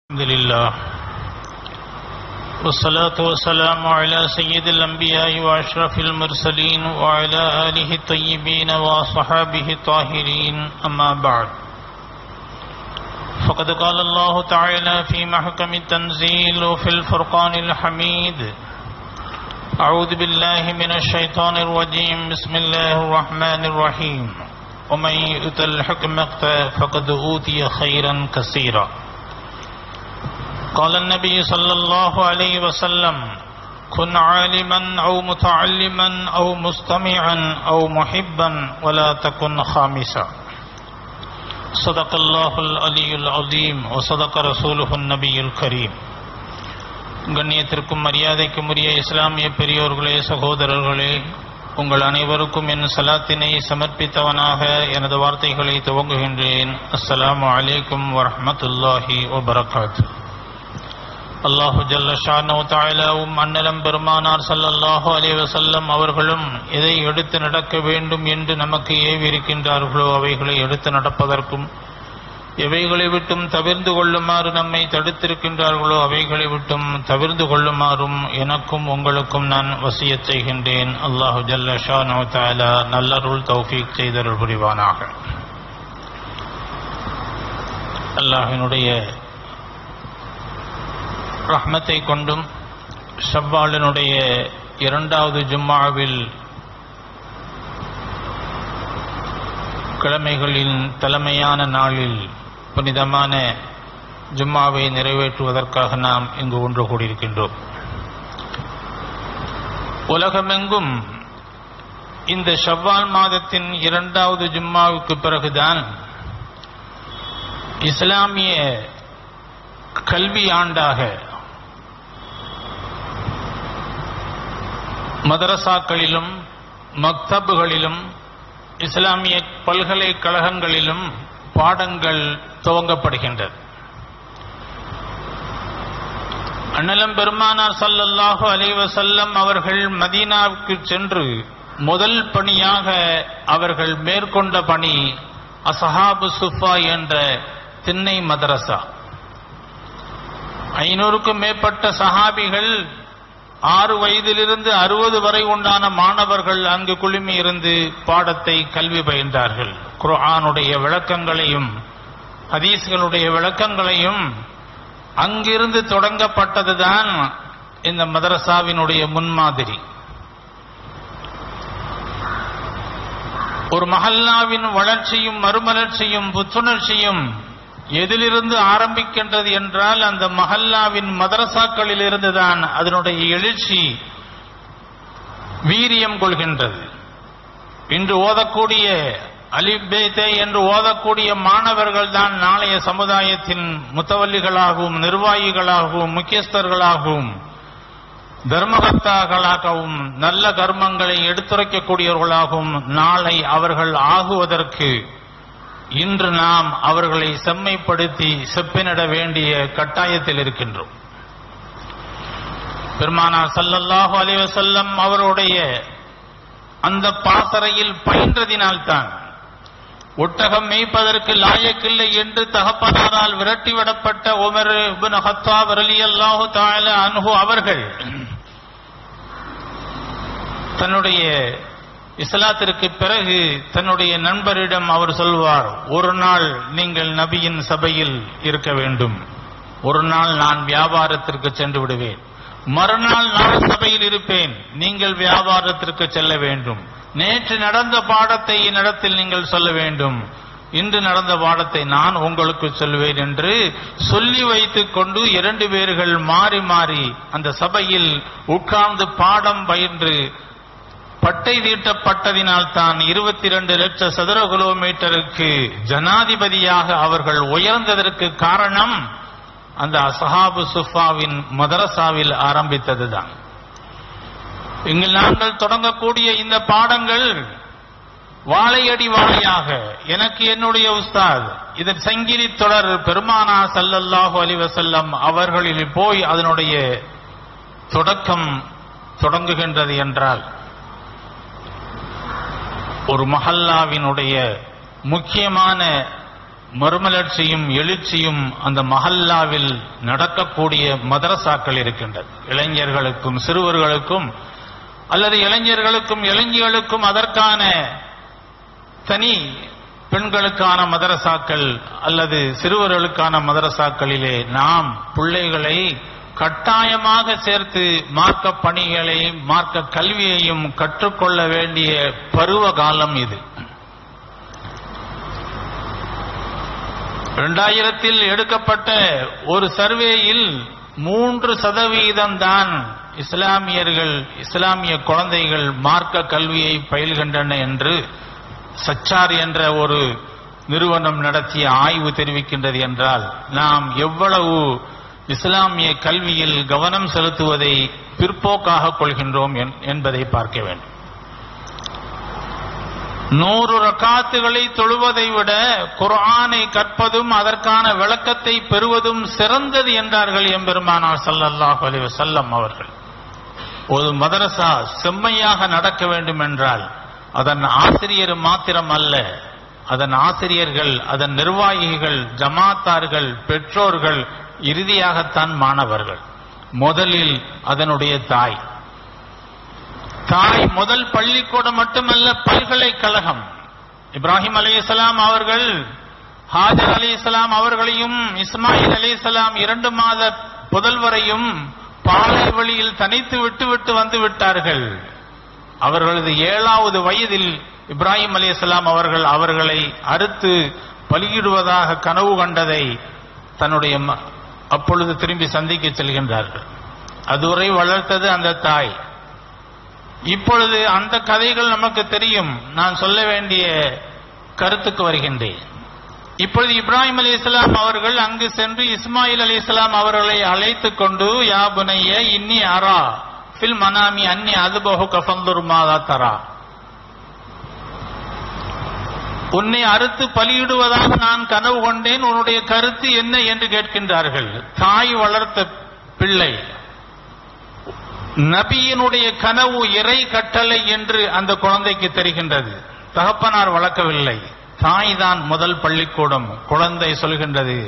الحمد لله والصلاة والسلام على سيد الأنبياء وأشرف المرسلين وعلى آله الطيبين وصحابه الطاهرين أما بعد فقد قال الله تعالى في محكم التنزيل وفي الفرقان الحميد أعوذ بالله من الشيطان الرجيم بسم الله الرحمن الرحيم ومن يؤت الحكمة فقد أوتي خيرا كثيرا قال النبي صلى الله عليه وسلم كن عالما أو متعلما أو مستمعا أو محبا ولا تكن خامسا صدق الله العلي العظيم وصدق رسوله النبي الكريم கண்ணியத்திற்கும் மரியாதைக்கும் உரிய இஸ்லாமிய பெரியோர்களே சகோதரர்களே உங்கள் அனைவருக்கும் என் சலாத்தினை சமர்ப்பித்தவனாக எனது வார்த்தைகளை துவங்குகின்றேன் அஸ்ஸலாமு அலைக்கும் வரஹ்மத்துல்லாஹி வபரகாத்து அல்லாஹு ஜல்ல ஷானோ தாயலாவும் அன்னலம் பெருமானார் சல்லல்லாஹு அலைஹி வஸல்லம் அவர்களும் எதை எடுத்து நடக்க வேண்டும் என்று நமக்கு ஏவிருக்கின்றார்களோ அவைகளை எடுத்து நடப்பதற்கும் எவைகளை விட்டும் தவிர்ந்து கொள்ளுமாறு நம்மை தடுத்திருக்கின்றார்களோ அவைகளை விட்டும் தவிர்ந்து கொள்ளுமாறும் எனக்கும் உங்களுக்கும் நான் வசியச் செய்கின்றேன் அல்லாஹு ஜல்ல ஷானோ தாயலா நல்லருள் தௌஃபீக் செய்தருள் புரிவானாக அல்லாஹினுடைய ரஹ்மத்தை கொண்டும் ஷவ்வாலினுடைய இரண்டாவது ஜும்மாவில் கிழமைகளின் தலைமையான நாளில் புனிதமான ஜும்மாவை நிறைவேற்றுவதற்காக நாம் இங்கு ஒன்று கூடியிருக்கின்றோம் உலகமெங்கும் இந்த ஷவ்வால் மாதத்தின் இரண்டாவது ஜும்மாவுக்கு பிறகுதான் இஸ்லாமிய கல்வி ஆண்டாக மதரசாக்களிலும் மக்தபுகளிலும் இஸ்லாமிய பல்கலைக்கழகங்களிலும் பாடங்கள் துவங்கப்படுகின்றது அண்ணலம் பெருமானார் சல்லல்லாஹு அலைவசல்லம் அவர்கள் மதீனாவுக்கு சென்று முதல் பணியாக அவர்கள் மேற்கொண்ட பணி அசஹாபு சுஃபா என்ற திண்ணை மதரசா ஐநூறுக்கும் மேற்பட்ட சஹாபிகள் ஆறு வயதிலிருந்து அறுபது வரை உண்டான மாணவர்கள் அங்கு குழுமி இருந்து பாடத்தை கல்வி பயின்றார்கள் குர்ஆனுடைய விளக்கங்களையும் ஹதீஸ்களுடைய விளக்கங்களையும் அங்கிருந்து தொடங்கப்பட்டதுதான் இந்த மதரசாவினுடைய முன்மாதிரி ஒரு மஹல்லாவின் வளர்ச்சியும் மறுமலர்ச்சியும் புத்துணர்ச்சியும் எதிலிருந்து ஆரம்பிக்கின்றது என்றால் அந்த மஹல்லாவின் மதரசாக்களில் இருந்துதான் அதனுடைய எழுச்சி வீரியம் கொள்கின்றது இன்று ஓதக்கூடிய அலிபேத்தே என்று ஓதக்கூடிய மாணவர்கள் தான் நாளைய சமுதாயத்தின் முத்தவல்லிகளாகவும் நிர்வாகிகளாகவும் முக்கியஸ்தர்களாகவும் தர்மகர்த்தாக்களாகவும் நல்ல கர்மங்களை எடுத்துரைக்கக்கூடியவர்களாகவும் நாளை அவர்கள் ஆகுவதற்கு இன்று நாம் அவர்களை செம்மைப்படுத்தி செப்பினிட வேண்டிய கட்டாயத்தில் இருக்கின்றோம் பெருமானா சல்லல்லாஹு அலிவசல்லம் அவருடைய அந்த பாசறையில் பயின்றதினால்தான் ஒட்டகம் மேய்ப்பதற்கு லாயக்கில்லை என்று தகப்பனாரால் விரட்டிவிடப்பட்ட உமர் இப்னு ஹத்தாப் ரலியல்லாஹு தஆலா அன்ஹு அவர்கள் தன்னுடைய இஸ்லாத்திற்கு பிறகு தன்னுடைய நண்பரிடம் அவர் சொல்வார் ஒரு நாள் நீங்கள் நபியின் சபையில் இருக்க வேண்டும் ஒரு நாள் நான் வியாபாரத்திற்கு சென்று விடுவேன் மறுநாள் நான் சபையில் இருப்பேன் நீங்கள் வியாபாரத்திற்கு செல்ல வேண்டும் நேற்று நடந்த பாடத்தை என்னிடத்தில் நீங்கள் சொல்ல வேண்டும் இன்று நடந்த பாடத்தை நான் உங்களுக்கு சொல்வேன் என்று சொல்லி வைத்துக் கொண்டு இரண்டு பேர்கள் மாறி மாறி அந்த சபையில் உட்கார்ந்து பாடம் பயின்று பட்டை தீட்டப்பட்டதினால் தான் இருபத்தி இரண்டு லட்சம் சதுர கிலோமீட்டருக்கு ஜனாதிபதியாக அவர்கள் உயர்ந்ததற்கு காரணம் அந்த அசஹாபு சுஃபாவின் மதரசாவில் ஆரம்பித்ததுதான் இங்கு நாங்கள் தொடங்கக்கூடிய இந்த பாடங்கள் வாழையடி வாழையாக எனக்கு என்னுடைய உஸ்தாத் இதன் சங்கிலி தொடர் பெருமானா சல்லல்லாஹு அலிவசல்லம் அவர்களில் போய் அதனுடைய தொடக்கம் தொடங்குகின்றது என்றால் ஒரு மஹல்லாவினுடைய முக்கியமான மறுமலர்ச்சியும் எழுச்சியும் அந்த மஹல்லாவில் நடக்கக்கூடிய மதரசாக்கள் இருக்கின்றது இளைஞர்களுக்கும் சிறுவர்களுக்கும் அல்லது இளைஞர்களுக்கும் இளைஞர்களுக்கும் அதற்கான தனி பெண்களுக்கான மதரசாக்கள் அல்லது சிறுவர்களுக்கான மதரசாக்களிலே நாம் பிள்ளைகளை கட்டாயமாக சேர்த்து மார்க்க பணிகளை மார்க்க கல்வியையும் கற்றுக்கொள்ள வேண்டிய பருவ காலம் இது இரண்டாயிரத்தில் எடுக்கப்பட்ட ஒரு சர்வேயில் மூன்று சதவீதம் தான் இஸ்லாமியர்கள் இஸ்லாமிய குழந்தைகள் மார்க்க கல்வியை பயில்கின்றன என்று சச்சார் என்ற ஒரு நிறுவனம் நடத்திய ஆய்வு தெரிவிக்கின்றது என்றால் நாம் எவ்வளவு இஸ்லாமிய கல்வியில் கவனம் செலுத்துவதை பிற்போக்காக கொள்கின்றோம் என்- என்பதை பார்க்க வேண்டும் நூறு ரக்காத்துகளை தொழுவதை விட குர்ஆனை கற்பதும் அதற்கான விளக்கத்தை பெறுவதும் சிறந்தது என்றார்கள் எம்பெருமானார் ஸல்லல்லாஹு அலைஹி வஸல்லம் அவர்கள் ஒரு மதரசா செம்மையாக நடக்க வேண்டும் என்றால் அதன் ஆசிரியர் மாத்திரம் அல்ல அதன் ஆசிரியர்கள் அதன் நிர்வாகிகள் ஜமாத்தார்கள் பெற்றோர்கள் இறுதியாகத்தான் மாணவர்கள் முதலில் அதனுடைய தாய் தாய் முதல் பள்ளிக்கூடம் மட்டுமல்ல பல்கலைக்கழகம் இப்ராஹிம் அலைஹிஸ்ஸலாம் அவர்கள் ஹாஜர் அலைஹிஸ்ஸலாம் அவர்களையும் இஸ்மாயில் அலைஹிஸ்ஸலாம் இரண்டு மாத புதல்வரையும் பாலை வழியில் தனித்து விட்டு விட்டு வந்து விட்டார்கள் அவர்களது ஏழாவது வயதில் இப்ராஹிம் அலைஹிஸ்ஸலாம் அவர்கள் அவர்களை அறுத்து பலியிடுவதாக கனவு கண்டதை தன்னுடைய ம- அப்பொழுது திரும்பி சந்திக்க செல்கின்றார்கள் அதுவரை வளர்த்தது அந்த தாய் இப்பொழுது அந்த கதைகள் நமக்கு தெரியும் நான் சொல்ல வேண்டிய கருத்துக்கு வருகின்றேன் இப்பொழுது இப்ராஹிம் அலி இஸ்லாம் அவர்கள் அங்கு சென்று இஸ்மாயில் அலி இஸ்லாம் அவர்களை அழைத்துக் கொண்டு யா புனைய இன்னி அரா ஃபில் மனாமி அன்னி அதுபஹு கஃபந்துர் மாதா தரா உன்னை அறுத்து பலியிடுவதாக நான் கனவு கொண்டேன் உன்னுடைய கருத்து என்ன என்று கேட்கின்றார்கள் தாய் வளர்த்த பிள்ளை நபியினுடைய கனவு இறை கட்டளை என்று அந்த குழந்தைக்கு தெரிகின்றது தகப்பனார் வளர்க்கவில்லை தாய் தான் முதல் பள்ளிக்கூடம் குழந்தை சொல்கின்றது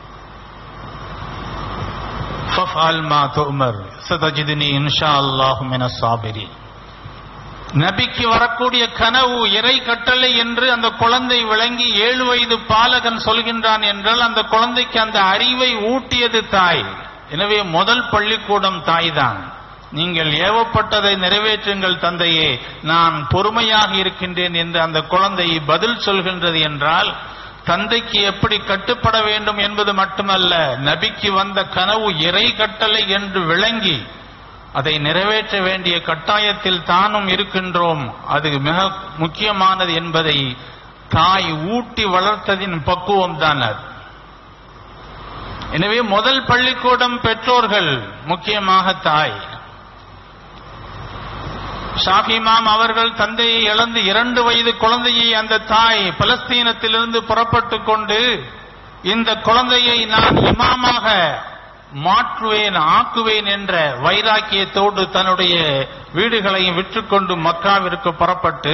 "ஃபஃஅல் மா துஅமர், சதஜிதுனி இன்ஷா அல்லாஹு மினஸ் சாபிரீன்." நபிக்கு வரக்கூடிய கனவு இறை கட்டளை என்று அந்த குழந்தை விளங்கி ஏழு வயது பாலகன் சொல்கின்றான் என்றால் அந்த குழந்தைக்கு அந்த அறிவை ஊட்டியது தாய் எனவே முதல் பள்ளிக்கூடம் தாய்தான் நீங்கள் ஏவப்பட்டதை நிறைவேற்றுங்கள் தந்தையே நான் பொறுமையாக இருக்கின்றேன் என்று அந்த குழந்தை பதில் சொல்கின்றது என்றால் தந்தைக்கு எப்படி கட்டுப்பட வேண்டும் என்பது மட்டுமல்ல நபிக்கு வந்த கனவு இறை கட்டளை என்று விளங்கி அதை நிறைவேற்ற வேண்டிய கட்டாயத்தில் தானும் இருக்கின்றோம் அது மிக முக்கியமானது என்பதை தாய் ஊட்டி வளர்த்ததின் பக்குவம் தான் அது எனவே முதல் பள்ளிக்கூடம் பெற்றோர்கள் முக்கியமாக தாய் ஷாஃபிமாம் அவர்கள் தந்தையை இழந்து இரண்டு வயது குழந்தையை அந்த தாய் பலஸ்தீனத்திலிருந்து புறப்பட்டுக் கொண்டு இந்த குழந்தையை நான் இமாமாக மாற்றுவேன் ஆக்குவேன் என்ற வைராக்கியத்தோடு தன்னுடைய வீடுகளையும் விற்றுக்கொண்டு மக்காவிற்கு புறப்பட்டு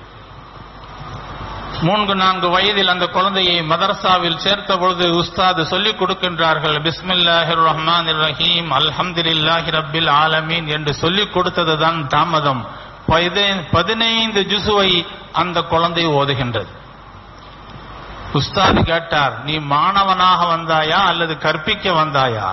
மூன்று நான்கு வயதில் அந்த குழந்தையை மதரசாவில் சேர்த்த பொழுது உஸ்தாது சொல்லிக் கொடுக்கின்றார்கள் பிஸ்மில்லாஹிர் ரஹ்மான் ரஹீம் அல்ஹம்துலில்லாஹி ரப்பில் ஆலமீன் என்று சொல்லிக் கொடுத்ததுதான் தாமதம் பதி- பதினைந்து ஜுசுவை அந்த குழந்தை ஓதுகின்றது உஸ்தாது கேட்டார் நீ மாணவனாக வந்தாயா அல்லது கற்பிக்க வந்தாயா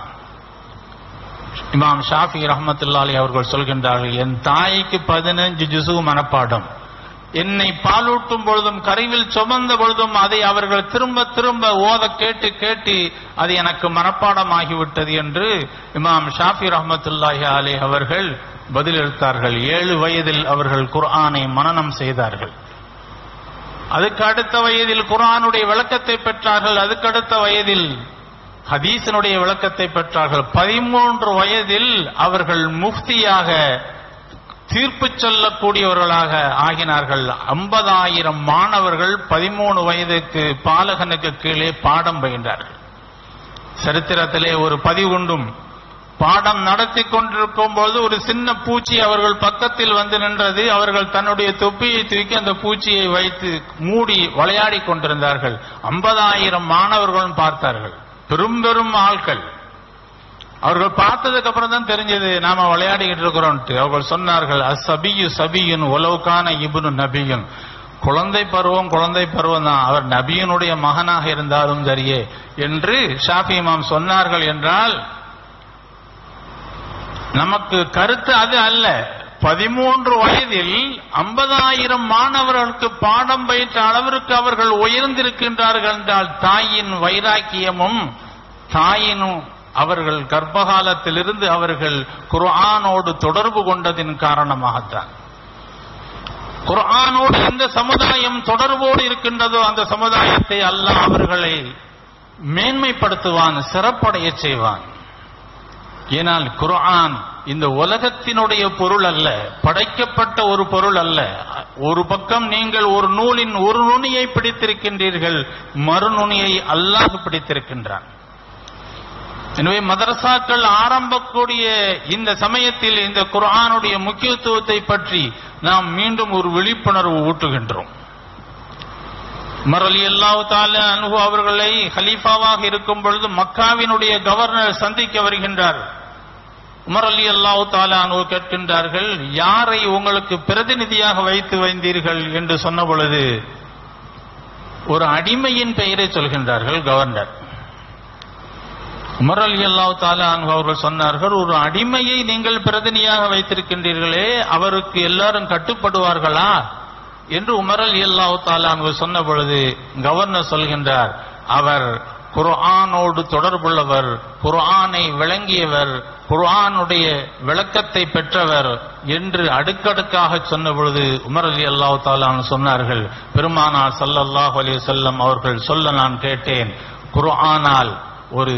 இமாம் ஷாஃபி ரஹமத்துல்லாலி அவர்கள் சொல்கின்றார்கள் என் தாய்க்கு பதினஞ்சு ஜுசு மனப்பாடம் என்னை பாலூட்டும் பொழுதும் கருவில் சுமந்த பொழுதும் அதை அவர்கள் திரும்ப திரும்ப ஓத கேட்டு கேட்டு அது எனக்கு மனப்பாடமாகிவிட்டது என்று இமாம் ஷாஃபி ரஹமத்துல்லாஹி அலி அவர்கள் பதிலளித்தார்கள் ஏழு வயதில் அவர்கள் குர்ஆனை மனனம் செய்தார்கள் அதுக்கு அடுத்த வயதில் குர்ஆனுடைய விளக்கத்தை பெற்றார்கள் அதுக்கு அடுத்த வயதில் ஹதீஸினுடைய விளக்கத்தை பெற்றார்கள் பதிமூன்று வயதில் அவர்கள் முஃப்தியாக தீர்ப்பு சொல்லக்கூடியவர்களாக ஆகினார்கள் ஐம்பதாயிரம் மாணவர்கள் பதிமூணு வயதுக்கு பாலகனுக்கு கீழே பாடம் பயின்றார்கள் சரித்திரத்திலே ஒரு பதிவுண்டும் பாடம் நடத்தி கொண்டிருக்கும் போது ஒரு சின்ன பூச்சி அவர்கள் பக்கத்தில் வந்து நின்றது அவர்கள் தன்னுடைய தொப்பியை தூக்கி அந்த பூச்சியை வைத்து மூடி விளையாடி கொண்டிருந்தார்கள் ஐம்பதாயிரம் மாணவர்களும் பார்த்தார்கள் பெரும் பெரும் ஆட்கள் அவர்கள் பார்த்ததுக்கு அப்புறம் தான் தெரிஞ்சது நாம விளையாடிக்கிட்டு இருக்கிறோம்ட்டு அவர்கள் சொன்னார்கள் அசபியு சபியுன் உலவுக்கான இபுனு நபியுன் குழந்தை பருவம் குழந்தை பருவம் தான் அவர் நபியனுடைய மகனாக இருந்தாலும் சரியே என்று ஷாஃபி இமாம் சொன்னார்கள் என்றால் நமக்கு கருத்து அது அல்ல பதிமூன்று வயதில் ஐம்பதாயிரம் மாணவர்களுக்கு பாடம் பயிற்ற அளவிற்கு அவர்கள் உயர்ந்திருக்கின்றார்கள் என்றால் தாயின் வைராக்கியமும் தாயினும் அவர்கள் கர்ப்பகாலத்திலிருந்து அவர்கள் குர்ஆனோடு தொடர்பு கொண்டதின் காரணமாகத்தான் குர்ஆனோடு எந்த சமுதாயம் தொடர்போடு இருக்கின்றதோ அந்த சமுதாயத்தை அல்லாஹ் அவர்களை மேன்மைப்படுத்துவான் சிறப்படைய செய்வான் ஏனால் குர்ஆன் இந்த உலகத்தினுடைய பொருள் அல்ல படைக்கப்பட்ட ஒரு பொருள் அல்ல ஒரு பக்கம் நீங்கள் ஒரு நூலின் ஒரு நுனியை பிடித்திருக்கின்றீர்கள் மறுநுனியை அல்லாஹ் பிடித்திருக்கின்றான் எனவே மதரசாக்கள் ஆரம்பக்கூடிய இந்த சமயத்தில் இந்த குர்ஆனுடைய முக்கியத்துவத்தை பற்றி நாம் மீண்டும் ஒரு விழிப்புணர்வு ஊட்டுகின்றோம் உமர் அலி அல்லாஹு தால அனுகு அவர்களை ஹலீஃபாவாக இருக்கும் பொழுது மக்காவினுடைய கவர்னர் சந்திக்க வருகின்றார் உமர் அலி அல்லாஹு தால அனுகு கேட்கின்றார்கள் யாரை உங்களுக்கு பிரதிநிதியாக வைத்து வைந்தீர்கள் என்று சொன்ன பொழுது ஒரு அடிமையின் பெயரை சொல்கின்றார்கள் கவர்னர் உமர் அலி அல்லாஹு தாலா அவர்கள் சொன்னார்கள் ஒரு அடிமையை நீங்கள் பிரதிநிதியாக வைத்திருக்கின்றீர்களே அவருக்கு எல்லாரும் கட்டுப்படுவார்களா என்று உமர் அலி அல்லாஹு தாலா சொன்ன பொழுது கவர்னர் சொல்கின்றார் அவர் குர்ஆனோடு தொடர்புள்ளவர் குர்ஆனை விளங்கியவர் குர்ஆனுடைய விளக்கத்தை பெற்றவர் என்று அடுக்கடுக்காக சொன்ன பொழுது உமர் அலி அல்லாஹு தாலான் சொன்னார்கள் பெருமானார் ஸல்லல்லாஹு அலைஹி வஸல்லம் அவர்கள் சொல்ல நான் கேட்டேன் குர்ஆனால் ஒரு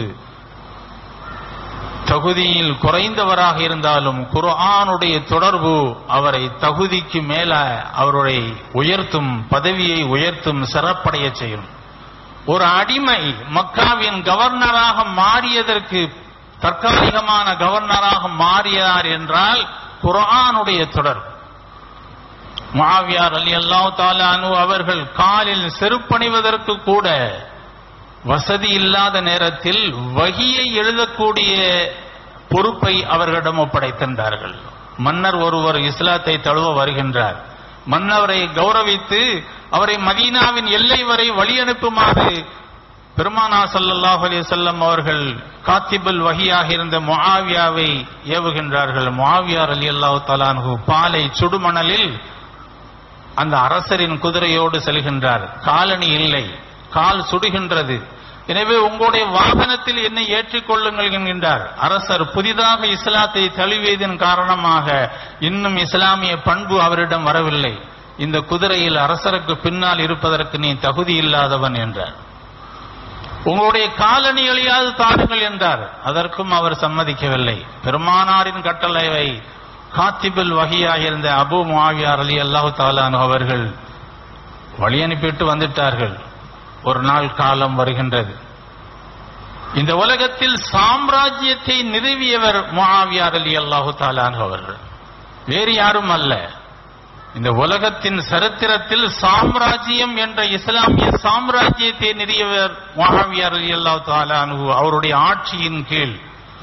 தகுதியில் குறைந்தவராக இருந்தாலும் குர்ஆனுடைய தொடர்பு அவரை தகுதிக்கு மேல அவருடைய உயர்த்தும் பதவியை உயர்த்தும் சிறப்படைய செய்யும் ஒரு அடிமை மக்காவின் கவர்னராக மாறியதற்கு தற்காலிகமான கவர்னராக மாறியார் என்றால் குர்ஆனுடைய தொடர்பு மாவியார் அலி அல்லாஹ் தாலானு அவர்கள் காலில் செருப்பணிவதற்கு கூட வசதி இல்லாத நேரத்தில் வகியை எழுதக்கூடிய பொறுப்பை அவர்களிடம் ஒப்படைத்திருந்தார்கள் மன்னர் ஒருவர் இஸ்லாத்தை தழுவ வருகின்றார் மன்னவரை கௌரவித்து அவரை மதீனாவின் எல்லை வரை வழி அனுப்புமாறு பெருமானா ஸல்லல்லாஹு அலைஹி வஸல்லம் அவர்கள் காத்திபுல் வஹியாக இருந்த முஆவியாவை ஏவுகின்றார்கள் முஆவியா ரலியல்லாஹு தஆலா அன்ஹு பாலை சுடுமணலில் அந்த அரசரின் குதிரையோடு செல்கின்றார் காலணி இல்லை கால் சுடுகின்றது எனவே உங்களுடைய வாகனத்தில் என்னை ஏற்றிக்கொள்ளுங்கள் என்கின்றார் அரசர் புதிதாக இஸ்லாத்தை தழுவியதன் காரணமாக இன்னும் இஸ்லாமிய பண்பு அவரிடம் வரவில்லை இந்த குதிரையில் அரசருக்கு பின்னால் இருப்பதற்கு நீ தகுதி இல்லாதவன் என்றார் உங்களுடைய காலணிகளையாவது தாருங்கள் என்றார் அதற்கும் அவர் சம்மதிக்கவில்லை பெருமானாரின் கட்டளைவை காத்திபில் வகையாக இருந்த அபு முஆவியார் அலி அல்லாஹு தாலானு அவர்கள் வழி அனுப்பிட்டு வந்துட்டார்கள் ஒரு நாள் காலம் வருகின்றது இந்த உலகத்தில் சாம்ராஜ்யத்தை நிறுவியவர் முஆவியார் அலி அல்லாஹு தாலான் அவர்கள் வேறு யாரும் அல்ல இந்த உலகத்தின் சரித்திரத்தில் சாம்ராஜ்யம் என்ற இஸ்லாமிய சாம்ராஜ்யத்தை நிறுவியவர் முஆவியார் அலி அல்லாஹு தாலானு அவருடைய ஆட்சியின் கீழ்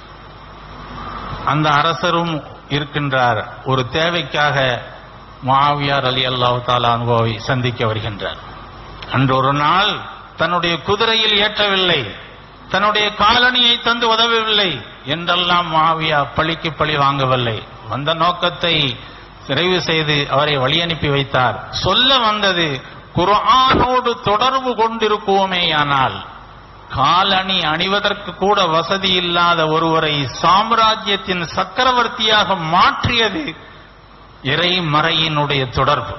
அந்த அரசரும் இருக்கின்றார் ஒரு தேவைக்காக முஆவியார் அலி அல்லாஹு தாலானுவை சந்திக்க வருகின்றார் அன்று ஒரு நாள் தன்னுடைய குதிரையில் ஏற்றவில்லை தன்னுடைய காலணியை தந்து உதவவில்லை என்றெல்லாம் மாவியா பழிக்கு பழி வாங்கவில்லை வந்த நோக்கத்தை நிறைவு செய்து அவரை வழி அனுப்பி வைத்தார் சொல்ல வந்தது குர்ஆனோடு தொடர்பு கொண்டிருப்போமேயானால் காலணி அணிவதற்கு கூட வசதி இல்லாத ஒருவரை சாம்ராஜ்யத்தின் சக்கரவர்த்தியாக மாற்றியது இறைமறையினுடைய தொடர்பு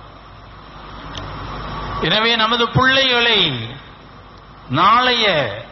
எனவே நமது பிள்ளைகளை நாளைய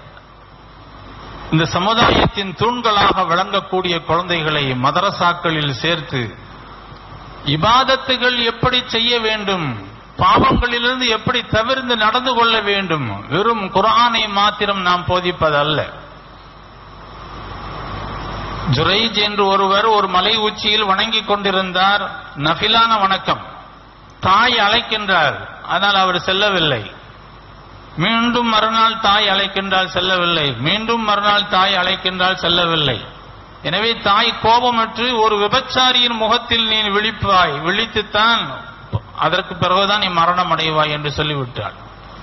இந்த சமுதாயத்தின் தூண்களாக விளங்கக்கூடிய குழந்தைகளை மதரசாக்களில் சேர்த்து இபாதத்துகள் எப்படி செய்ய வேண்டும் பாவங்களிலிருந்து எப்படி தவிர்த்து நடந்து கொள்ள வேண்டும் வெறும் குர்ஆனை மாத்திரம் நாம் போதிப்பதல்ல ஜுரைஜ் என்று ஒருவர் ஒரு மலை உச்சியில் வணங்கிக் கொண்டிருந்தார் நஃபிலான வணக்கம் தாய் அழைக்கின்றார் ஆனால் அவர் செல்லவில்லை மீண்டும் மறுநாள் தாய் அழைக்கின்றால் செல்லவில்லை மீண்டும் மறுநாள் தாய் அழைக்கின்றால் செல்லவில்லை எனவே தாய் கோபமற்று ஒரு விபச்சாரியின் முகத்தில் நீ விழிப்பாய் விழித்துத்தான் அதற்கு பிறகுதான் நீ மரணம் அடைவாய் என்று சொல்லிவிட்டாள்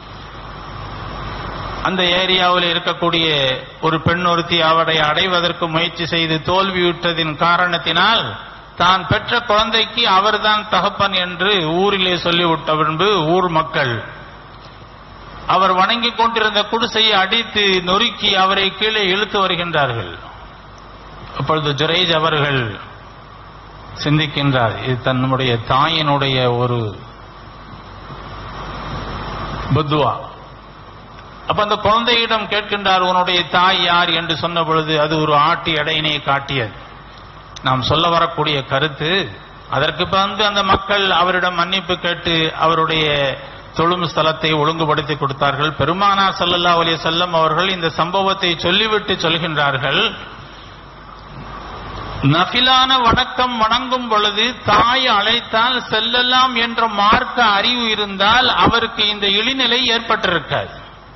அந்த ஏரியாவில் இருக்கக்கூடிய ஒரு பெண் ஒருத்தி அவரை அடைவதற்கு முயற்சி செய்து தோல்வியுற்றதின் காரணத்தினால் தான் பெற்ற குழந்தைக்கு அவர்தான் தகப்பன் என்று ஊரிலே சொல்லிவிட்ட பின்பு ஊர் மக்கள் அவர் வணங்கிக் கொண்டிருந்த குடிசையை அடித்து நொறுக்கி அவரை கீழே இழுத்து வருகின்றார்கள் அப்பொழுது ஜுரைஜ் அவர்கள் சிந்திக்கின்றார் இது தன்னுடைய தாயினுடைய ஒரு புத்துவா அப்ப அந்த குழந்தையிடம் கேட்கின்றார் உன்னுடைய தாய் யார் என்று சொன்ன பொழுது அது ஒரு ஆட்டி எடையினை காட்டியது நாம் சொல்ல வரக்கூடிய கருத்து அதற்கு வந்து அந்த மக்கள் அவரிடம் மன்னிப்பு கேட்டு அவருடைய தொழும் ஸ்தலத்தை ஒழுங்குபடுத்தி கொடுத்தார்கள் பெருமானா சல்லல்லா அலைய செல்லம் அவர்கள் இந்த சம்பவத்தை சொல்லிவிட்டு சொல்கின்றார்கள் நஃபிலான வணக்கம் வணங்கும் பொழுது தாய் அழைத்தால் செல்லலாம் என்ற மார்க்க அறிவு இருந்தால் அவருக்கு இந்த இழிநிலை ஏற்பட்டிருக்காது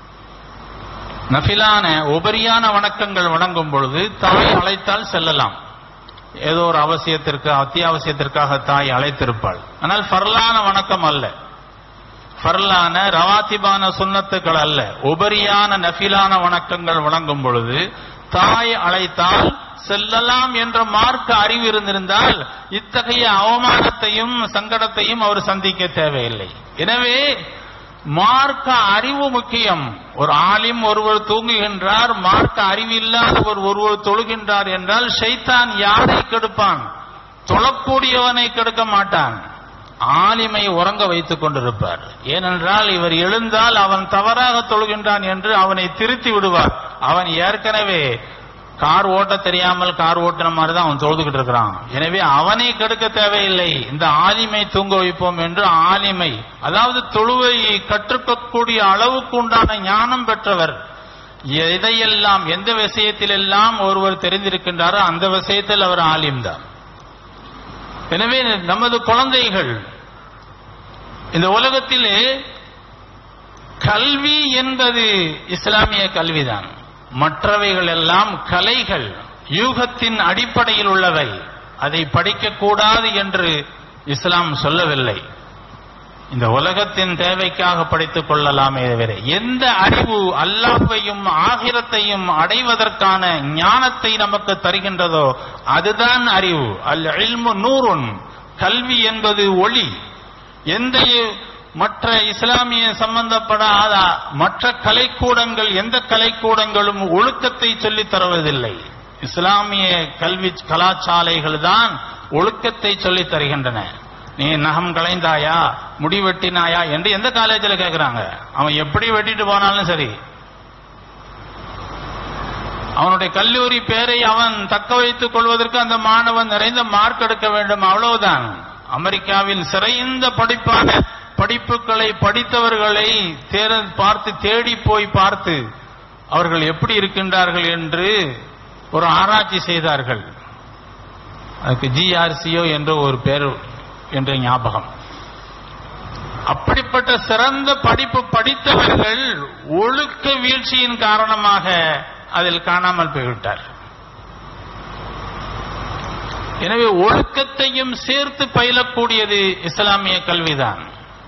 நஃபிலான உபரியான வணக்கங்கள் வணங்கும் பொழுது தாய் அழைத்தால் செல்லலாம் ஏதோ ஒரு அவசியத்திற்கு அத்தியாவசியத்திற்காக தாய் அழைத்திருப்பாள் ஆனால் ஃபர்லான வணக்கம் அல்ல ஃபர்லான ரவாத்திபான சுண்ணத்துக்கள் அல்ல உபரியான நஃபிலான வணக்கங்கள் வணங்கும் பொழுது தாய் அழைத்தால் செல்லலாம் என்ற மார்க்க அறிவு இருந்திருந்தால் இத்தகைய அவமானத்தையும் சங்கடத்தையும் அவர் சந்திக்க தேவையில்லை எனவே மார்க்க அறிவு முக்கியம் ஒரு ஆலிம் ஒருவர் தூங்குகின்றார் மார்க்க அறிவு இல்லாதவர் ஒருவர் தொழுகின்றார் என்றால் ஷைத்தான் யாரை கெடுப்பான் தொழக்கூடியவனை கெடுக்க மாட்டான் ஆலிமை உறங்க வைத்துக் கொண்டிருப்பார் ஏனென்றால் இவர் எழுந்தால் அவன் தவறாக தொழுகின்றான் என்று அவனை திருத்தி விடுவார் அவன் ஏற்கனவே கார் ஓட்ட தெரியாமல் கார் ஓட்டுன மாதிரி தான் அவன் தொழுதுகிட்டு இருக்கிறான் எனவே அவனை கெடுக்க தேவையில்லை இந்த ஆலிமை தூங்க வைப்போம் என்று ஆலிமை அதாவது தொழுவை கற்றுக்கக்கூடிய அளவுக்கு உண்டான ஞானம் பெற்றவர் எதையெல்லாம் எந்த விஷயத்தில் எல்லாம் ஒருவர் தெரிந்திருக்கின்றாரோ அந்த விஷயத்தில் அவர் ஆலிம் தான் எனவே நமது குழந்தைகள் இந்த உலகத்திலே கல்வி என்பது இஸ்லாமிய கல்விதான் மற்றவைகள் எல்லாம் கலைகள் யூகத்தின் அடிப்படையில் உள்ளவை அதை படிக்கக்கூடாது என்று இஸ்லாம் சொல்லவில்லை இந்த உலகத்தின் தேவைக்காக படித்துக் கொள்ளலாமே தவிர எந்த அறிவு அல்லாஹையும் ஆகிரத்தையும் அடைவதற்கான ஞானத்தை நமக்கு தருகின்றதோ அதுதான் அறிவு அல் இல்மு நூறுன் கல்வி என்பது ஒளி எந்த மற்ற இஸ்லாமிய சம்பந்தப்படாத மற்ற கலைக்கூடங்கள் எந்த கலைக்கூடங்களும் ஒழுக்கத்தை சொல்லித் தருவதில்லை இஸ்லாமிய கல்வி கலாச்சாலைகள் தான் ஒழுக்கத்தை சொல்லித் தருகின்றன நீ நகம் கலைந்தாயா முடி வெட்டினாயா என்று எந்த காலேஜில் கேட்கிறாங்க அவன் எப்படி வெட்டிட்டு போனாலும் சரி அவனுடைய கல்லூரி பேரை அவன் தக்க வைத்துக் கொள்வதற்கு அந்த மாணவன் நிறைந்த மார்க் எடுக்க வேண்டும் அவ்வளவுதான் அமெரிக்காவின் சிறைந்த படிப்பான படிப்புகளை படித்தவர்களை தேர பார்த்து தேடி போய் பார்த்து அவர்கள் எப்படி இருக்கின்றார்கள் என்று ஒரு ஆராய்ச்சி செய்தார்கள் அதுக்கு ஜிஆர்சிஓ என்ற ஒரு பேர் என்ற ஞாபகம் அப்படிப்பட்ட சிறந்த படிப்பு படித்தவர்கள் ஒழுக்க வீழ்ச்சியின் காரணமாக அதில் காணாமல் போய்விட்டார் எனவே ஒழுக்கத்தையும் சேர்த்து பயிலக்கூடியது இஸ்லாமிய கல்விதான்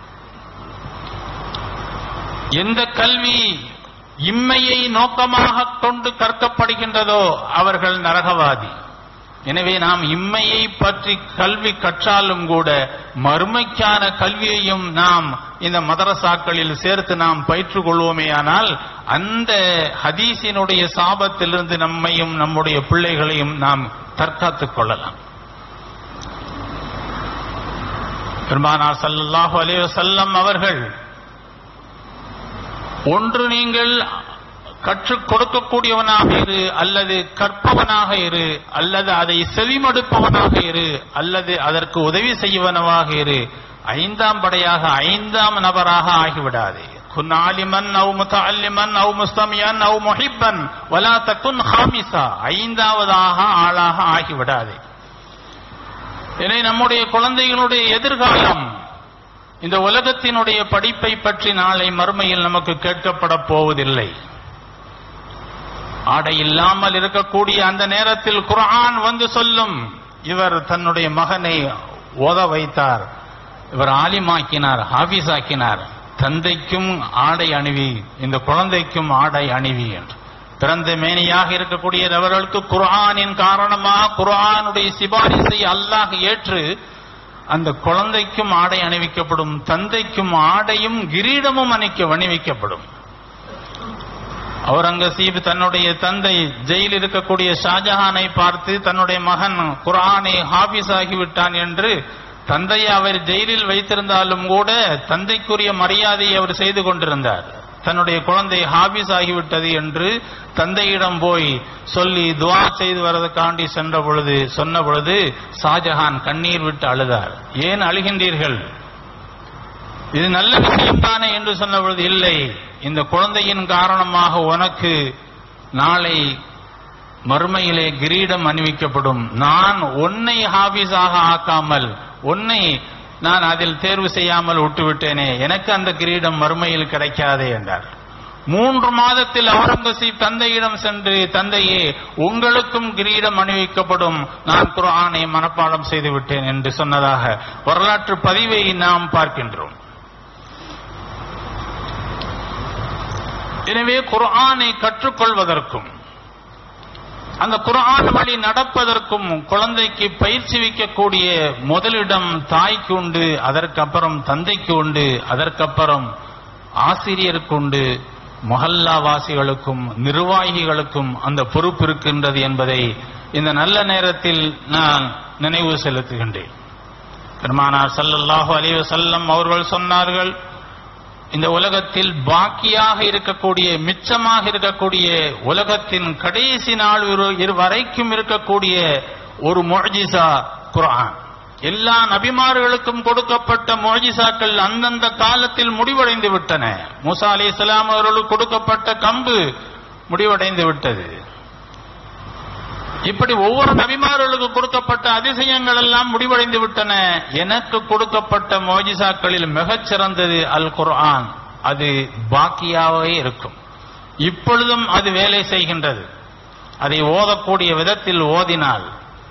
எந்த கல்வி இம்மையை நோக்கமாக கொண்டு கற்கப்படுகின்றதோ அவர்கள் நரகவாதி எனவே நாம் இம்மையை பற்றி கல்வி கற்றாலும் கூட மறுமைக்கான கல்வியையும் நாம் இந்த மதரசாக்களில் சேர்த்து நாம் பயிற்றுக் கொள்வோமேயானால் அந்த ஹதீஸினுடைய சாபத்திலிருந்து நம்மையும் நம்முடைய பிள்ளைகளையும் நாம் தற்காத்துக் கொள்ளலாம் பெருமானார் ஸல்லல்லாஹு அலைஹி வஸல்லம் அவர்கள் ஒன்று நீங்கள் கற்றுக் கொடுக்கக்கூடியவனாக இரு அல்லது கற்பவனாக இரு அல்லது அதை செவிமடுப்பவனாக இரு அல்லது அதற்கு உதவி செய்வனவாக இரு ஐந்தாம் படையாக ஐந்தாம் நபராக ஆகிவிடாதே குன் ஆலிமன் அவு முத்தஅல்லிமன் அவு முஸ்தமியன் அவு முஹிப்பன் வலா தக்குன் ஹாமிசா ஐந்தாவதாக ஆளாக ஆகிவிடாதே எனவே நம்முடைய குழந்தைகளுடைய எதிர்காலம் இந்த உலகத்தினுடைய படிப்பை பற்றி நாளை மறுமையில் நமக்கு கேட்கப்பட போவதில்லை ஆடை இல்லாமல் இருக்கக்கூடிய அந்த நேரத்தில் குர்ஆன் வந்து சொல்லும் இவர் தன்னுடைய மகனை ஓத வைத்தார் இவர் ஆலிமாக்கினார் ஹாஃபிஸ் ஆக்கினார் தந்தைக்கும் ஆடை அணிவி இந்த குழந்தைக்கும் ஆடை அணிவி என்று பிறந்த மேனியாக இருக்கக்கூடிய அவர்களுக்கு குர்ஆனின் காரணமாக குர்ஆனுடைய சிபாரிசை அல்லாஹ் ஏற்று அந்த குழந்தைக்கும் ஆடை அணிவிக்கப்படும் தந்தைக்கும் ஆடையும் கிரீடமும் அணிக்க அணிவிக்கப்படும் அவுரங்கசீப் தன்னுடைய தந்தை ஜெயில் இருக்கக்கூடிய ஷாஜஹானை பார்த்து தன்னுடைய மகன் குர்ஆனை ஹாபிஸ் ஆகிவிட்டான் என்று தந்தையை அவர் ஜெயிலில் வைத்திருந்தாலும் கூட தந்தைக்குரிய மரியாதையை அவர் செய்து கொண்டிருந்தார் தன்னுடைய குழந்தை ஹாபிஸ் ஆகிவிட்டது என்று தந்தையிடம் போய் சொல்லி துவா செய்து வரதுக்காண்டி சென்ற பொழுது சொன்ன பொழுது ஷாஜஹான் கண்ணீர் விட்டு அழுதார் ஏன் அழுகின்றீர்கள் இது நல்ல விஷயம் தானே என்று சொன்ன பொழுது இல்லை இந்த குழந்தையின் காரணமாக உனக்கு நாளை மறுமையிலே கிரீடம் அணிவிக்கப்படும் நான் உன்னை ஹாபிஸாக ஆக்காமல் உன்னை நான் அதில் தேர்வு செய்யாமல் விட்டுவிட்டேனே எனக்கு அந்த கிரீடம் மறுமையில் கிடைக்காதே என்றார் மூன்று மாதத்தில் அவுரங்கசீப் தந்தையிடம் சென்று தந்தையே உங்களுக்கும் கிரீடம் அணிவிக்கப்படும் நான் குர்ஆனை மனப்பாடம் செய்து விட்டேன் என்று சொன்னதாக வரலாற்று பதிவை நாம் பார்க்கின்றோம் எனவே குர்ஆனை கற்றுக்கொள்வதற்கும் அந்த குர்ஆன் வழி நடப்பதற்கும் குழந்தைக்கு பயிற்சி வைக்கக்கூடிய முதலிடம் தாய்க்கு உண்டு அதற்கப்புறம் தந்தைக்கு உண்டு அதற்கப்புறம் ஆசிரியருக்கு உண்டு மொஹல்லாவாசிகளுக்கும் நிர்வாகிகளுக்கும் அந்த பொறுப்பு இருக்கின்றது என்பதை இந்த நல்ல நேரத்தில் நான் நினைவு செலுத்துகின்றேன் பெருமானார் ஸல்லல்லாஹு அலைஹி வஸல்லம் அவர்கள் சொன்னார்கள் இந்த உலகத்தில் பாக்கியாக இருக்கக்கூடிய மிச்சமாக இருக்கக்கூடிய உலகத்தின் கடைசி நாள் இரு- இரு வரைக்கும் இருக்கக்கூடிய ஒரு முஅஜிசா குர்ஆன் எல்லா நபிமார்களுக்கும் கொடுக்கப்பட்ட முஅஜிசாக்கள் அந்தந்த காலத்தில் முடிவடைந்து விட்டன மூசா அலைஹிஸ்ஸலாம் அவர்களுக்கு கொடுக்கப்பட்ட கம்பு முடிவடைந்து விட்டது இப்படி ஒவ்வொரு நபிமார்களுக்கு கொடுக்கப்பட்ட அதிசயங்கள் எல்லாம் முடிவடைந்து விட்டன எனக்கு கொடுக்கப்பட்ட மோஜிசாக்களில் மிகச் சிறந்தது அல் குர்ஆன் அது பாக்கியாவே இருக்கும் இப்பொழுதும் அது வேலை செய்கின்றது அதை ஓதக்கூடிய விதத்தில் ஓதினால்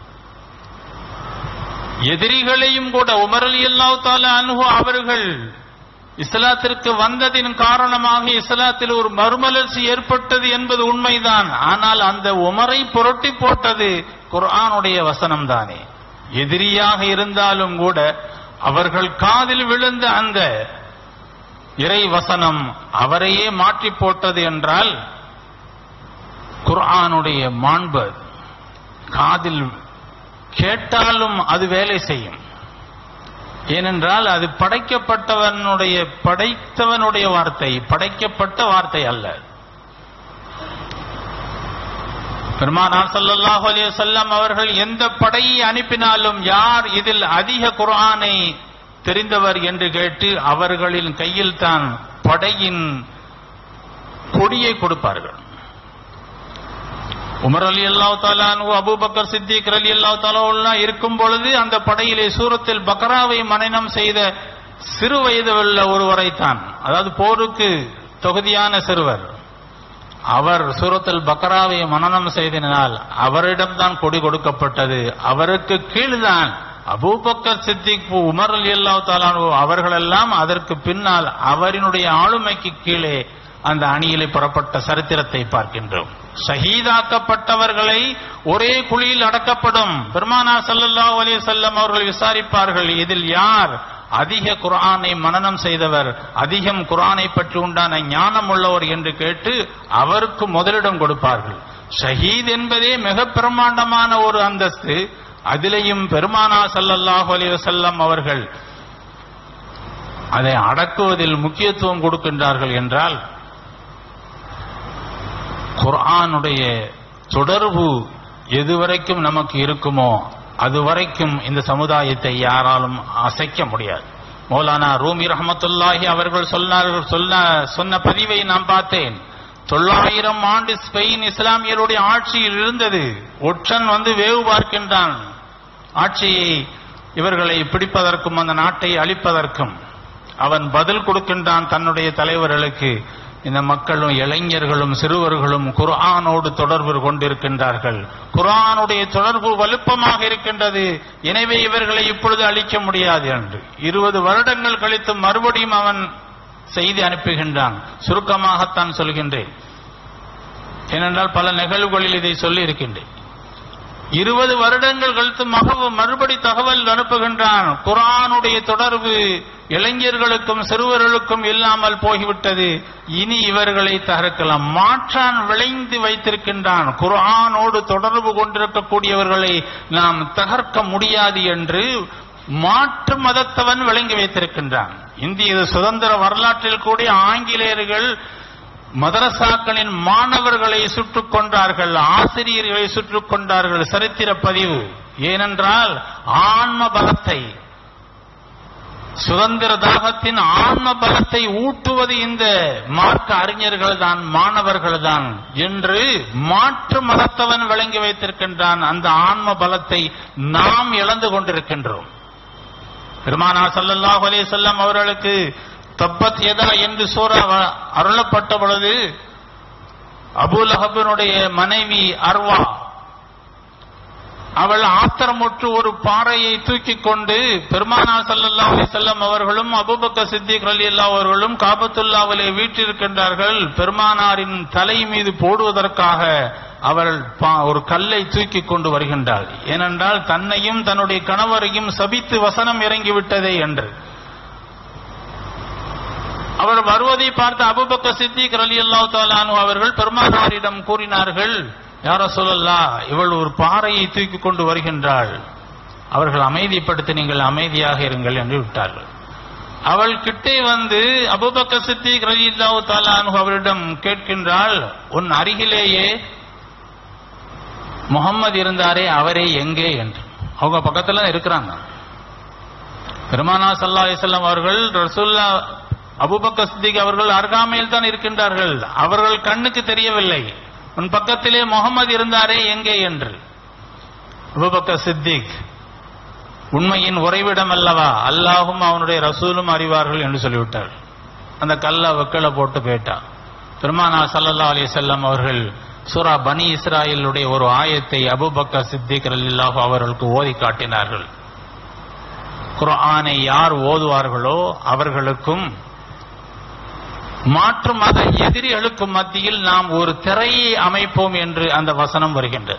எதிரிகளையும் கூட உமர் அலி அல்லாஹ் தாலா அன்ஹு அவர்கள் இஸ்லாத்திற்கு வந்ததின் காரணமாக இஸ்லாத்தில் ஒரு மறுமலர்ச்சி ஏற்பட்டது என்பது உண்மைதான் ஆனால் அந்த உமரை புரட்டி போட்டது குர்ஆனுடைய வசனம் தானே எதிரியாக இருந்தாலும் கூட அவர்கள் காதில் விழுந்த அந்த இறை வசனம் அவரையே மாற்றி போட்டது என்றால் குர்ஆனுடைய மாண்பு அது. காதில் கேட்டாலும் அது வேலை செய்யும் ஏனென்றால் அது படைக்கப்பட்டவனுடைய படைத்தவனுடைய வார்த்தை படைக்கப்பட்ட வார்த்தை அல்ல பெருமானார் ஸல்லல்லாஹு அலைஹி வஸல்லம் அவர்கள் எந்த படையை அனுப்பினாலும் யார் இதில் அதிக குர்ஆனை தெரிந்தவர் என்று கேட்டு அவர்களின் கையில் தான் படையின் கொடியை கொடுப்பார்கள் உமர் அலி அல்லாஹ் தாலானு அபூபக்கர் சித்திக் அலி அல்லாஹ் தாலா இருக்கும் பொழுது அந்த படையிலே சூரத்தில் பக்ராவை மனனம் செய்த சிறு வயது உள்ள ஒருவரைத்தான் அதாவது போருக்கு தொகுதியான சிறுவர் அவர் சூரத்தில் பக்ராவை மனனம் செய்ததினால் அவரிடம்தான் கொடி கொடுக்கப்பட்டது அவருக்கு கீழ்தான் Abu Bakr Siddiq Umar Ali Allah தாலானு அவர்களெல்லாம் அதற்கு பின்னால் அவரினுடைய ஆளுமைக்கு கீழே அந்த அணியிலே புறப்பட்ட சரித்திரத்தை பார்க்கின்றோம் ஷஹீதாக்கப்பட்டவர்களை ஒரே குழியில் அடக்கப்படும் பெருமானா ஸல்லல்லாஹு அலைஹி வஸல்லம் அவர்கள் விசாரிப்பார்கள் இதில் யார் அதிக குர்ஆனை மனனம் செய்தவர் அதிகம் குர்ஆனை பற்றி உண்டான ஞானம் உள்ளவர் என்று கேட்டு அவருக்கு முதலிடம் கொடுப்பார்கள் ஷஹீத் என்பதே மிக பிரமாண்டமான ஒரு அந்தஸ்து அதிலேயும் பெருமானா ஸல்லல்லாஹு அலைஹி வஸல்லம் அவர்கள் அதை அடக்குவதில் முக்கியத்துவம் கொடுக்கின்றார்கள் என்றால் குர்ஆனுடைய தொடர்பு எதுவரைக்கும் நமக்கு இருக்குமோ அதுவரைக்கும் இந்த சமுதாயத்தை யாராலும் அசைக்க முடியாது மௌலானா ரூமி ரஹமத்துல்லாஹி அவர்கள் சொன்னார்கள் சொன்ன சொன்ன பதிவை நான் பார்த்தேன் தொள்ளாயிரம் ஆண்டு ஸ்பெயின் இஸ்லாமியருடைய ஆட்சியில் இருந்தது ஒற்றன் வந்து வேவு பார்க்கின்றான் ஆட்சியை இவர்களை பிடிப்பதற்கும் அந்த நாட்டை அழிப்பதற்கும் அவன் பதில் கொடுக்கின்றான் தன்னுடைய தலைவர்களுக்கு இந்த மக்களும் இளைஞர்களும் சிறுவர்களும் குர்ஆனோடு தொடர்பு கொண்டிருக்கின்றார்கள் குர்ஆனுடைய தொடர்பு வலுப்பமாக இருக்கின்றது எனவே இவர்களை இப்பொழுது அழிக்க முடியாது என்று இருபது வருடங்கள் கழித்து மறுபடியும் அவன் செய்தி அனுப்புகின்றான் சுருக்கமாகத்தான் சொல்கின்றேன் ஏனென்றால் பல நிகழ்வுகளில் இதை சொல்லி இருக்கின்றேன் இருபது வருடங்கள் கழித்து மகவு மறுபடி தகவல் அனுப்புகின்றான் குரானுடைய தொடர்பு இளைஞர்களுக்கும் சிறுவர்களுக்கும் இல்லாமல் போய்விட்டது இனி இவர்களை தகர்க்கலாம் மாற்றான் விளைந்து வைத்திருக்கின்றான் குரானோடு தொடர்பு கொண்டிருக்கக்கூடியவர்களை நாம் தகர்க்க முடியாது என்று மாற்று மதத்தவன் விளங்கி வைத்திருக்கின்றான் இந்திய சுதந்திர வரலாற்றில் கூட ஆங்கிலேயர்கள் மதரசாக்களின் மாணவர்களை சுட்டுக் கொண்டார்கள் ஆசிரியர்களை சுட்டுக் கொண்டார்கள் சரித்திர பதிவு ஏனென்றால் ஆன்ம பலத்தை சுதந்திர தாகத்தின் ஆன்ம பலத்தை ஊட்டுவது இந்த மார்க்க அறிஞர்கள் தான் மாணவர்கள் தான் என்று மாற்று மதத்தவன் விளங்கி வைத்திருக்கின்றான் அந்த ஆன்ம பலத்தை நாம் இழந்து கொண்டிருக்கின்றோம் பெருமானா ஸல்லல்லாஹு அலைஹி வஸல்லம் அவர்களுக்கு தப்பத் எதா என்று சூறா வ- அருளப்பட்ட பொழுது அபூலஹபினுடைய மனைவி அர்வா அவள் ஆத்திரமுற்று ஒரு பாறையை தூக்கி கொண்டு பெருமானா ஸல்லல்லாஹு அலைஹி வஸல்லம் அவர்களும் அபூபக்கர் சித்திக் ரலியல்லாஹு அவர்களும் காபத்துல்லாவிலே வீற்றிருக்கின்றார்கள் பெருமானாரின் தலை மீது போடுவதற்காக அவள் பா- ஒரு கல்லை தூக்கி கொண்டு வருகின்றாள் ஏனென்றால் தன்னையும் தன்னுடைய கணவரையும் சபித்து வசனம் இறங்கிவிட்டதே என்று அவர் வருவதை பார்த்த அபுபக்க சித்திக் ரலி அல்லாஹு அவர்கள் பெருமானாரிடம் கூறினார்கள் யார சொல்லல்லா இவள் ஒரு பாறையை தூக்கி கொண்டு வருகின்றாள் அவர்கள் அமைதிப்படுத்தி நீங்கள் அமைதியாக இருங்கள் என்று விட்டார்கள் அவள் கிட்டே வந்து அபுபக்க சித்திக் ரலி அல்லாஹு அவரிடம் கேட்கின்றாள் உன் அருகிலேயே முகம்மது இருந்தாரே அவரே எங்கே என்று அவங்க பக்கத்துல இருக்கிறாங்க பெருமானா சல்லா அலிசல்லாம் அவர்கள் ரசூல்லா அபூபக்கர் சித்திக் அவர்கள் அருகாமையில் தான் இருக்கின்றார்கள் அவர்கள் கண்ணுக்கு தெரியவில்லை உன் பக்கத்திலே முகமது இருந்தாரே எங்கே என்று அபூபக்கர் சித்திக் உண்மையின் உறைவிடம் அல்லவா அல்லாஹும் அவனுடைய ரசூலும் அறிவார்கள் என்று சொல்லிவிட்டார் அந்த கல்ல வெக்கல போட்டு போயிட்டார் பெருமானா சல்லல்லா அலிசல்லாம் அவர்கள் சூரா பனி இஸ்ராயலுடைய ஒரு ஆயத்தை அபூபக்கர் சித்திக் ரலில்லாஹு அவர்களுக்கு ஓதி காட்டினார்கள் குர்ஆனை யார் ஓதுவார்களோ அவர்களுக்கும் மாற்று மத எதிரிகளுக்கு மத்தியில் நாம் ஒரு திரையை அமைப்போம் என்று அந்த வசனம் வருகின்றது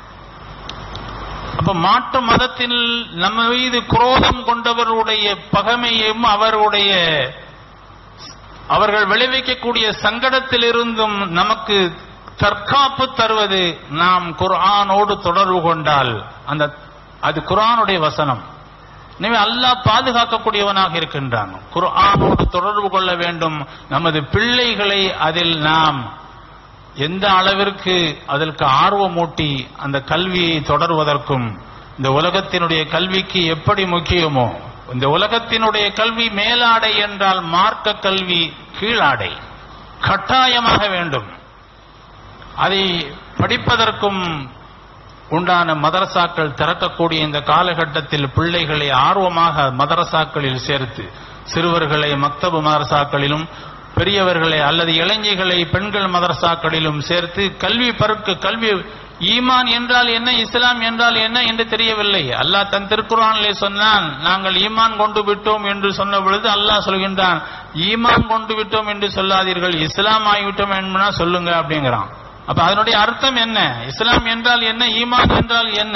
அப்ப மாற்று மதத்தில் நம்ம மீது குரோதம் கொண்டவருடைய பகைமையும் அவருடைய அவர்கள் விளைவிக்கக்கூடிய சங்கடத்திலிருந்தும் நமக்கு தற்காப்பு தருவது நாம் குர்ஆனோடு தொடர்பு கொண்டால் அந்த அது குர்ஆனுடைய வசனம் எனவே அல்லாஹ் பாதுகாக்கக்கூடியவனாக இருக்கின்றான் குர்ஆனோடு தொடர்பு கொள்ள வேண்டும் நமது பிள்ளைகளை அதில் நாம் எந்த அளவிற்கு அதற்கு ஆர்வமூட்டி அந்த கல்வியை தொடர்வதற்கும் இந்த உலகத்தினுடைய கல்விக்கு எப்படி முக்கியமோ இந்த உலகத்தினுடைய கல்வி மேலாடை என்றால் மார்க்க கல்வி கீழாடை கட்டாயமாக வேண்டும் அதை படிப்பதற்கும் உண்டான மதரசாக்கள் திறக்கக்கூடிய இந்த காலகட்டத்தில் பிள்ளைகளை ஆர்வமாக மதரசாக்களில் சேர்த்து சிறுவர்களை மக்தபு மதரசாக்களிலும் பெரியவர்களை அல்லது இளைஞர்களை பெண்கள் மதரசாக்களிலும் சேர்த்து கல்வி பருக்கு கல்வி ஈமான் என்றால் என்ன இஸ்லாம் என்றால் என்ன என்று தெரியவில்லை அல்லாஹ் தன் திருக்குறானிலே சொன்னான் நாங்கள் ஈமான் கொண்டு விட்டோம் என்று சொன்ன பொழுது அல்லாஹ் சொல்கின்றான் ஈமான் கொண்டு விட்டோம் என்று சொல்லாதீர்கள் இஸ்லாம் ஆகிவிட்டோம் என்பனா சொல்லுங்க அப்படிங்கிறான் அப்ப அதனுடைய அர்த்தம் என்ன இஸ்லாம் என்றால் என்ன ஈமான் என்றால் என்ன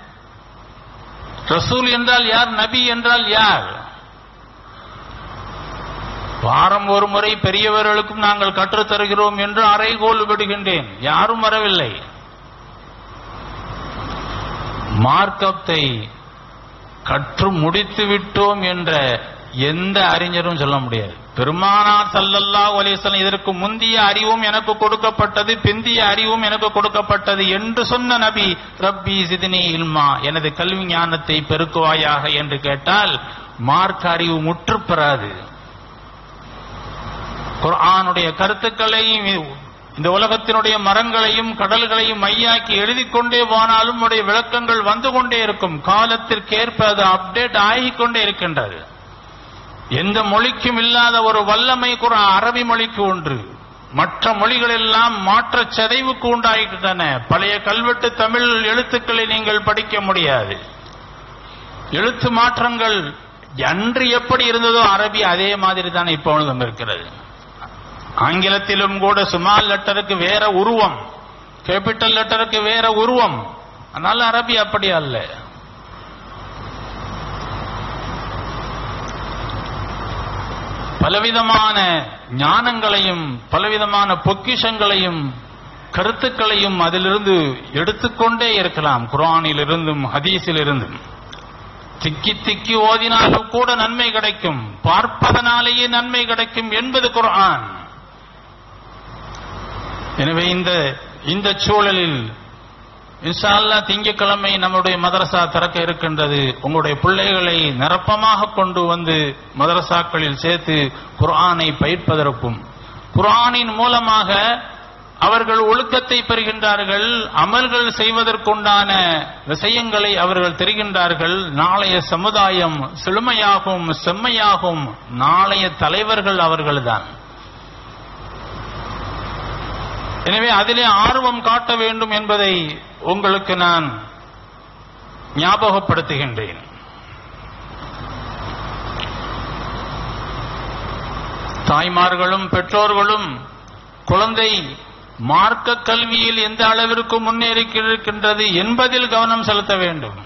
ரசூல் என்றால் யார் நபி என்றால் யார் வாரம் ஒரு முறை பெரியவர்களுக்கும் நாங்கள் கற்றுத் தருகிறோம் என்று அறைகோல் விடுகின்றேன் யாரும் வரவில்லை மார்க்கத்தை கற்று முடித்து விட்டோம் என்ற எந்த அறிஞரும் சொல்ல முடியாது பெருமானார் ஸல்லல்லாஹு அலைஹி வஸல்லம் இதற்கு முந்திய அறிவும் எனக்கு கொடுக்கப்பட்டது பிந்திய அறிவும் எனக்கு கொடுக்கப்பட்டது என்று சொன்ன நபி ரப்பி சிதினி இல்மா எனது கல்வி ஞானத்தை பெருக்குவாயாக என்று கேட்டால் மார்க்க அறிவு முற்று பெறாது குர்ஆனுடைய கருத்துக்களையும் இந்த உலகத்தினுடைய மரங்களையும் கடல்களையும் மையாக்கி எழுதிக் கொண்டே போனாலும் உடைய விளக்கங்கள் வந்து கொண்டே இருக்கும் காலத்திற்கேற்ப அது அப்டேட் ஆகிக் கொண்டே இருக்கின்றது எந்த மொழிக்கும் இல்லாத ஒரு வல்லமை குரான் அரபி மொழிக்கு ஒன்று மற்ற மொழிகள் எல்லாம் மாற்ற சிதைவுக்கு உண்டாகின்றன பழைய கல்வெட்டு தமிழ் எழுத்துக்களை நீங்கள் படிக்க முடியாது எழுத்து மாற்றங்கள் அன்று எப்படி இருந்ததோ அரபி அதே மாதிரி தான் இப்பொழுதும் இருக்கிறது ஆங்கிலத்திலும் கூட சுமால் லெட்டருக்கு வேற உருவம் கேபிட்டல் லெட்டருக்கு வேற உருவம் அதனால அரபி அப்படி அல்ல பலவிதமான ஞானங்களையும் பலவிதமான பொக்கிஷங்களையும் கருத்துக்களையும் அதிலிருந்து எடுத்துக்கொண்டே இருக்கலாம் குரானில் இருந்தும் ஹதீஸில் இருந்தும் திக்கி திக்கி ஓதினாலும் கூட நன்மை கிடைக்கும் பார்ப்பதனாலேயே நன்மை கிடைக்கும் என்பது குர்ஆன் எனவே இந்த இந்த சூழலில் இன்ஷா அல்லாஹ் திங்கட்கிழமை நம்முடைய மதரசா திறக்க இருக்கின்றது உங்களுடைய பிள்ளைகளை நிரப்பமாக கொண்டு வந்து மதரசாக்களில் சேர்த்து குர்ஆனை பயிர்ப்பதற்கும் குர்ஆனின் மூலமாக அவர்கள் ஒழுக்கத்தை பெறுகின்றார்கள் அமல்கள் செய்வதற்குண்டான விஷயங்களை அவர்கள் தெரிகின்றார்கள் நாளைய சமுதாயம் செழுமையாகும் செம்மையாகும் நாளைய தலைவர்கள் அவர்கள்தான் எனவே அதிலே ஆர்வம் காட்ட வேண்டும் என்பதை உங்களுக்கு நான் ஞாபகப்படுத்துகின்றேன் தாய்மார்களும் பெற்றோர்களும் குழந்தை மார்க்க கல்வியில் எந்த அளவிற்கு முன்னேறி இருக்கின்றது என்பதில் கவனம் செலுத்த வேண்டும்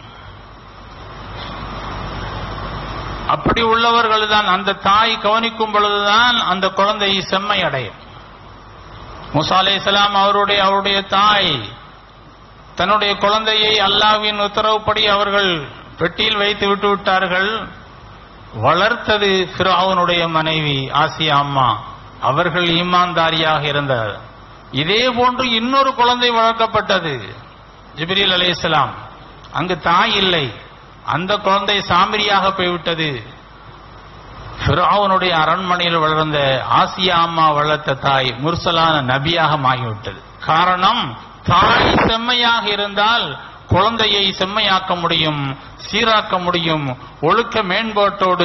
அப்படி உள்ளவர்கள் தான் அந்த தாய் கவனிக்கும் பொழுதுதான் அந்த குழந்தை செம்மை அடையும் முசா அலைஹிஸ்ஸலாம் அவருடைய அவருடைய தாய் தன்னுடைய குழந்தையை அல்லாஹ்வின் உத்தரவுப்படி அவர்கள் பெட்டியில் வைத்து விட்டு விட்டார்கள் வளர்த்தது ஃபிரௌனுடைய மனைவி ஆசியா அம்மா அவர்கள் ஈமான்தாரியாக இருந்தார் இதே போன்று இன்னொரு குழந்தை வளர்க்கப்பட்டது ஜிப்ரீல் அலைஹிஸ்ஸலாம் அங்கு தாய் இல்லை அந்த குழந்தை சாமிரியாக போய்விட்டது ஃபிரௌனுடைய அரண்மனையில் வளர்ந்த ஆசியா அம்மா வளர்த்த தாய் முர்சலான நபியாக ஆகிவிட்டது காரணம் தாய் செம்மையாக இருந்தால் குழந்தையை செம்மையாக்க முடியும் சீராக்க முடியும் ஒழுக்க மேம்பாட்டோடு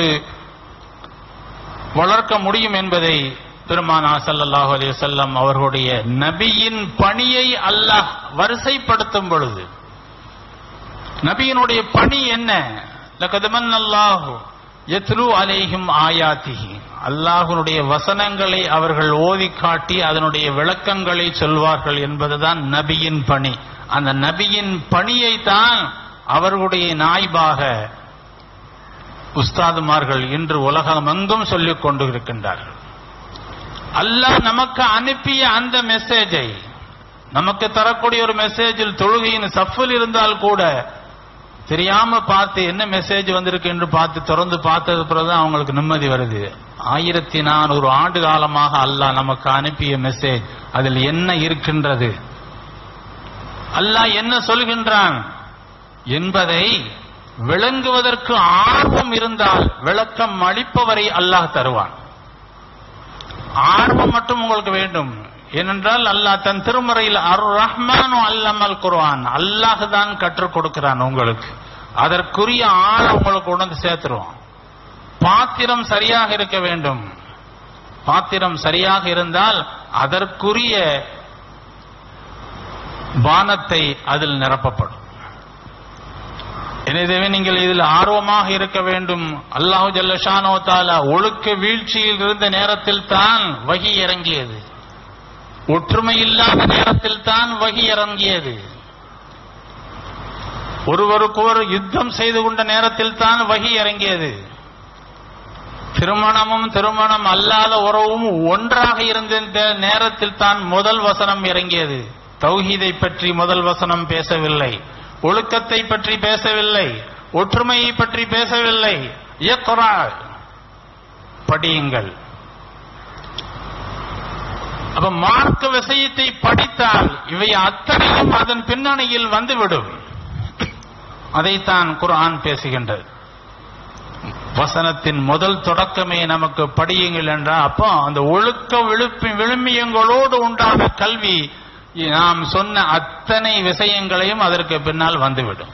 வளர்க்க முடியும் என்பதை பெருமானா ஸல்லல்லாஹு அலைஹி வஸல்லம் அவர்களுடைய நபியின் பணியை அல்லாஹ் வரிசைப்படுத்தும் பொழுது நபியினுடைய பணி என்ன லகத் மன்னல்லாஹு யத்லு அலைஹிம் ஆயாத்திஹி அல்லாஹ்வுடைய வசனங்களை அவர்கள் ஓதி காட்டி அதனுடைய விளக்கங்களை சொல்வார்கள் என்பதுதான் நபியின் பணி அந்த நபியின் பணியை தான் அவர்களுடைய நாய்பாக உஸ்தாதுமார்கள் இன்று உலகமெங்கும் சொல்லிக் கொண்டு இருக்கின்றார்கள் அல்லாஹ் நமக்கு அனுப்பிய அந்த மெசேஜை நமக்கு தரக்கூடிய ஒரு மெசேஜில் தொழுகையின் சஃபில் இருந்தால் கூட தெரியாம பார்த்து என்ன மெசேஜ் வந்திருக்கு என்று பார்த்து திறந்து பார்த்தது பிறகுதான் அவங்களுக்கு நிம்மதி வருது ஆயிரத்தி நானூறு ஆண்டு காலமாக அல்லாஹ் நமக்கு அனுப்பிய மெசேஜ் அதில் என்ன இருக்கின்றது அல்லாஹ் என்ன சொல்கின்றான் என்பதை விளங்குவதற்கு ஆர்வம் இருந்தால் விளக்கம் அளிப்பவரை அல்லாஹ் தருவான் ஆர்வம் மட்டும் உங்களுக்கு வேண்டும் ஏனென்றால் அல்லாஹ் தன் திருமறையில் அர் ரஹ்மானு அல்லமல் குர்ஆன் அல்லாஹ் தான் கற்றுக் கொடுக்கிறான் உங்களுக்கு அதற்குரிய ஆள் உங்களுக்கு உணர்ந்து சேர்த்துருவான் பாத்திரம் சரியாக இருக்க வேண்டும் பாத்திரம் சரியாக இருந்தால் அதற்குரிய பானத்தை அதில் நிரப்பப்படும் எனவே நீங்கள் இதில் ஆர்வமாக இருக்க வேண்டும் அல்லாஹு ஜல்லஷானோ தாலா ஒழுக்க வீழ்ச்சியில் இருந்த நேரத்தில் தான் வகி இறங்கியது ஒற்றுமை இல்லாத நேரத்தில் தான் வகி இறங்கியது ஒருவருக்கொரு யுத்தம் செய்து கொண்ட நேரத்தில் தான் வகி இறங்கியது திருமணமும் திருமணம் அல்லாத உறவும் ஒன்றாக இருந்த நேரத்தில் தான் முதல் வசனம் இறங்கியது தௌஹீதை பற்றி முதல் வசனம் பேசவில்லை ஒழுக்கத்தை பற்றி பேசவில்லை ஒற்றுமையை பற்றி பேசவில்லை இயக்குறா படியுங்கள் அப்ப மார்க்க விஷயத்தை படித்தால் இவை அத்தனையும் அதன் பின்னணியில் வந்துவிடும் அதைத்தான் குர்ஆன் பேசுகின்றது வசனத்தின் முதல் தொடக்கமே நமக்கு படியுங்கள் என்றால் அப்போ அந்த ஒழுக்க விழுப்பி விழுமியங்களோடு உண்டான கல்வி நாம் சொன்ன அத்தனை விஷயங்களையும் அதற்கு பின்னால் வந்துவிடும்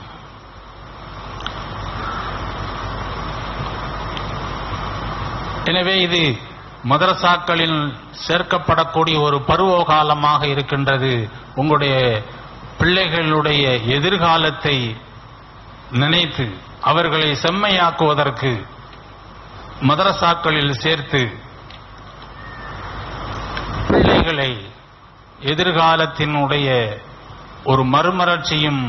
எனவே இது மதரசாக்களில் சேர்க்கப்படக்கூடிய ஒரு பருவ காலமாக இருக்கின்றது உங்களுடைய பிள்ளைகளுடைய எதிர்காலத்தை நினைத்து அவர்களை செம்மையாக்குவதற்கு மதரசாக்களில் சேர்த்து பிள்ளைகளை எதிர்காலத்தினுடைய ஒரு மறுமலர்ச்சியும்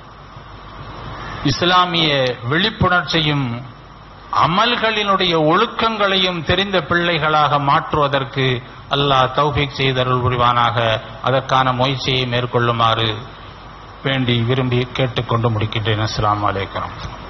இஸ்லாமிய விழிப்புணர்ச்சியும் அமல்களினுடைய ஒழுக்கங்களையும் தெரிந்த பிள்ளைகளாக மாற்றுவதற்கு அல்லாஹ் தௌஃபீக் செய்தருள் புரிவானாக அதற்கான முயற்சியை மேற்கொள்ளுமாறு வேண்டி விரும்பி கேட்டுக்கொண்டு முடிக்கின்றேன் அஸ்ஸலாமு அலைக்கும்